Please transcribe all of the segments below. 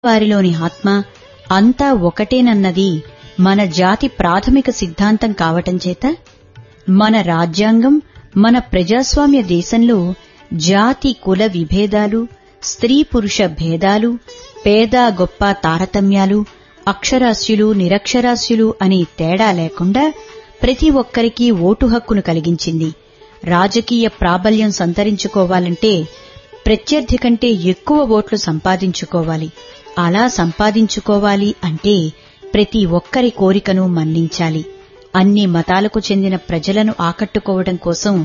వారిలోని ఆత్మ అంతా ఒకటేనన్నది మన జాతి ప్రాథమిక సిద్ధాంతం కావటం చేత మన రాజ్యాంగం మన ప్రజాస్వామ్య దేశంలో జాతి కుల విభేదాలు స్త్రీ పురుష భేదాలు పేద గొప్ప తారతమ్యాలు అక్షరాస్యులు నిరక్షరాస్యులు అని తేడా లేకుండా ప్రతి ఒక్కరికి ఓటు హక్కును కలిగించింది రాజకీయ ప్రాబల్యం సంతరించుకోవాలంటే ప్రత్యర్థి కంటే ఎక్కువ ఓట్లు సంపాదించుకోవాలి అలా సంపాదించుకోవాలి అంటే ప్రతి ఒక్కరి కోరికను మన్నించాలి అన్ని మతాలకు చెందిన ప్రజలను ఆకట్టుకోవడం కోసం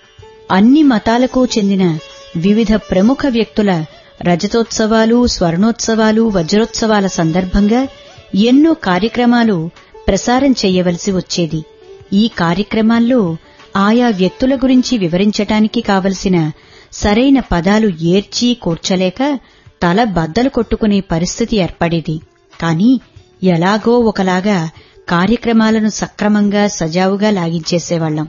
అన్ని మతాలకు చెందిన వివిధ ప్రముఖ వ్యక్తుల రజతోత్సవాలు స్వర్ణోత్సవాలు వజ్రోత్సవాల సందర్భంగా ఎన్నో కార్యక్రమాలు ప్రసారం చేయవలసి వచ్చేది ఈ కార్యక్రమాల్లో ఆయా వ్యక్తుల గురించి వివరించటానికి కావలసిన సరైన పదాలు ఏర్చి కూర్చలేక తల బద్దలు కొట్టుకునే పరిస్థితి ఏర్పడేది కాని ఎలాగో ఒకలాగా కార్యక్రమాలను సక్రమంగా సజావుగా లాగించేసేవాళ్లం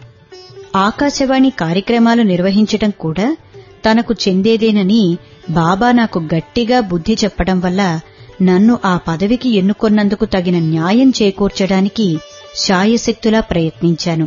ఆకాశవాణి కార్యక్రమాలు నిర్వహించటం కూడా తనకు చెందేదేనని బాబా నాకు గట్టిగా బుద్ధి చెప్పడం వల్ల నన్ను ఆ పదవికి ఎన్నుకొన్నందుకు తగిన న్యాయం చేకూర్చడానికి శాయశక్తులా ప్రయత్నించాను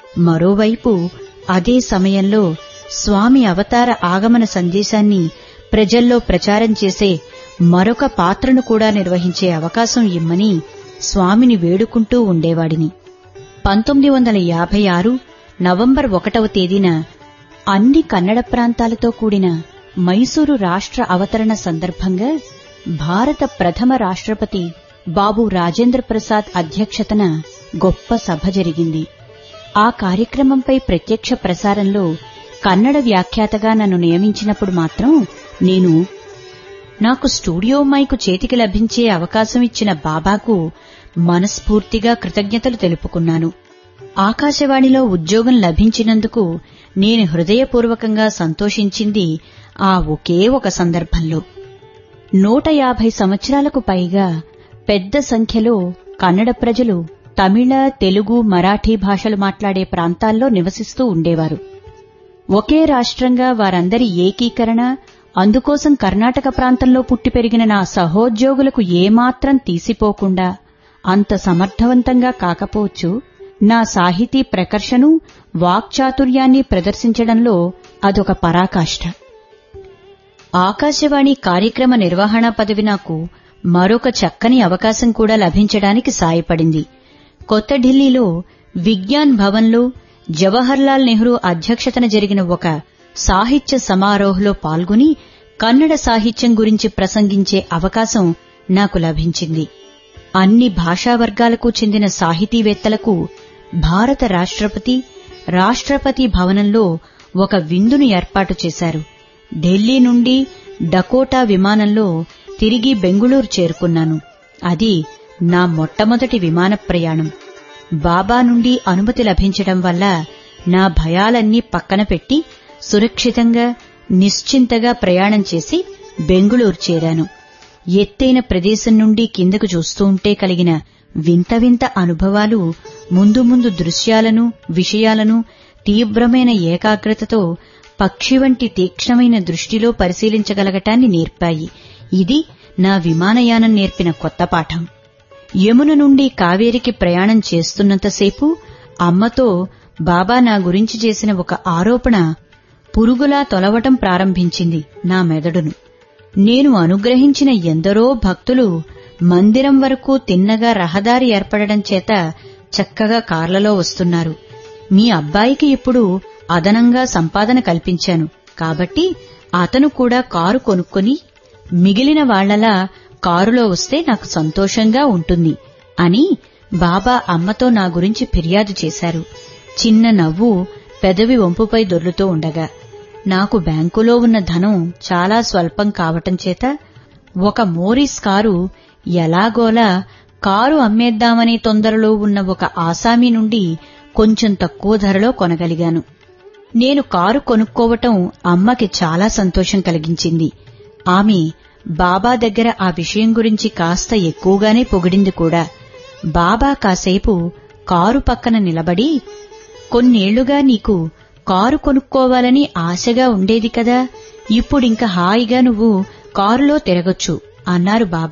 మరోవైపు అదే సమయంలో స్వామి అవతార ఆగమన సందేశాన్ని ప్రజల్లో ప్రచారం చేసే మరొక పాత్రను కూడా నిర్వహించే అవకాశం ఇమ్మని స్వామిని వేడుకుంటూ ఉండేవాడిని పంతొమ్మిది వందల యాభై ఆరు నవంబర్ ఒకటవ తేదీన అన్ని కన్నడ ప్రాంతాలతో కూడిన మైసూరు రాష్ట్ర అవతరణ సందర్భంగా భారత ప్రథమ రాష్ట్రపతి బాబు రాజేంద్ర ప్రసాద్ అధ్యక్షతన గొప్ప సభ జరిగింది ఆ కార్యక్రమంపై ప్రత్యక్ష ప్రసారంలో కన్నడ వ్యాఖ్యాతగా నన్ను నియమించినప్పుడు మాత్రం నేను నాకు స్టూడియో మైకు చేతికి లభించే అవకాశం ఇచ్చిన బాబాకు మనస్ఫూర్తిగా కృతజ్ఞతలు తెలుపుకున్నాను ఆకాశవాణిలో ఉద్యోగం లభించినందుకు నేను హృదయపూర్వకంగా సంతోషించింది ఆ ఒకే ఒక సందర్భంలో నూట యాభై సంవత్సరాలకు పైగా పెద్ద సంఖ్యలో కన్నడ ప్రజలు తమిళ తెలుగు మరాఠీ భాషలు మాట్లాడే ప్రాంతాల్లో నివసిస్తూ ఉండేవారు ఒకే రాష్ట్రంగా వారందరి ఏకీకరణ అందుకోసం కర్ణాటక ప్రాంతంలో పుట్టి పెరిగిన నా సహోద్యోగులకు ఏమాత్రం తీసిపోకుండా అంత సమర్థవంతంగా కాకపోవచ్చు నా సాహితీ ప్రకర్షను వాక్చాతుర్యాన్ని ప్రదర్శించడంలో అదొక పరాకాష్ఠ ఆకాశవాణి కార్యక్రమ నిర్వహణ పదవి నాకు మరొక చక్కని అవకాశం కూడా లభించడానికి సాయపడింది కొత్త ఢిల్లీలో విజ్ఞాన్ భవన్లో జవహర్లాల్ నెహ్రూ అధ్యక్షతన జరిగిన ఒక సాహిత్య సమారోహలో పాల్గొని కన్నడ సాహిత్యం గురించి ప్రసంగించే అవకాశం నాకు లభించింది అన్ని భాషా వర్గాలకు చెందిన సాహితీవేత్తలకు భారత రాష్ట్రపతి రాష్ట్రపతి భవనంలో ఒక విందును ఏర్పాటు చేశారు ఢిల్లీ నుండి డకోటా విమానంలో తిరిగి బెంగుళూరు చేరుకున్నాను అది నా మొట్టమొదటి విమాన ప్రయాణం బాబా నుండి అనుమతి లభించడం వల్ల నా భయాలన్నీ పక్కన పెట్టి సురక్షితంగా నిశ్చింతగా ప్రయాణం చేసి బెంగుళూరు చేరాను ఎత్తైన ప్రదేశం నుండి కిందకు చూస్తూ ఉంటే కలిగిన వింత వింత అనుభవాలు ముందు ముందు దృశ్యాలను విషయాలను తీవ్రమైన ఏకాగ్రతతో పక్షి వంటి తీక్ష్ణమైన దృష్టిలో పరిశీలించగలగటాన్ని నేర్పాయి ఇది నా విమానయానం నేర్పిన కొత్త పాఠం యమున నుండి కావేరికి ప్రయాణం చేస్తున్నంతసేపు అమ్మతో బాబా నా గురించి చేసిన ఒక ఆరోపణ పురుగులా తొలవటం ప్రారంభించింది నా మెదడును నేను అనుగ్రహించిన ఎందరో భక్తులు మందిరం వరకు తిన్నగా రహదారి ఏర్పడడం చేత చక్కగా కార్లలో వస్తున్నారు మీ అబ్బాయికి ఇప్పుడు అదనంగా సంపాదన కల్పించాను కాబట్టి అతను కూడా కారు కొనుక్కొని మిగిలిన వాళ్లలా కారులో వస్తే నాకు సంతోషంగా ఉంటుంది అని బాబా అమ్మతో నా గురించి ఫిర్యాదు చేశారు చిన్న నవ్వు పెదవి వంపుపై దొర్లుతూ ఉండగా నాకు బ్యాంకులో ఉన్న ధనం చాలా స్వల్పం కావటం చేత ఒక మోరిస్ కారు ఎలాగోలా కారు అమ్మేద్దామనే తొందరలో ఉన్న ఒక ఆసామీ నుండి కొంచెం తక్కువ ధరలో కొనగలిగాను నేను కారు కొనుక్కోవటం అమ్మకి చాలా సంతోషం కలిగించింది ఆమె బాబా దగ్గర ఆ విషయం గురించి కాస్త ఎక్కువగానే పొగిడింది కూడా బాబా కాసేపు కారు పక్కన నిలబడి కొన్నేళ్లుగా నీకు కారు కొనుక్కోవాలని ఆశగా ఉండేది కదా ఇప్పుడింక హాయిగా నువ్వు కారులో తిరగొచ్చు అన్నారు బాబా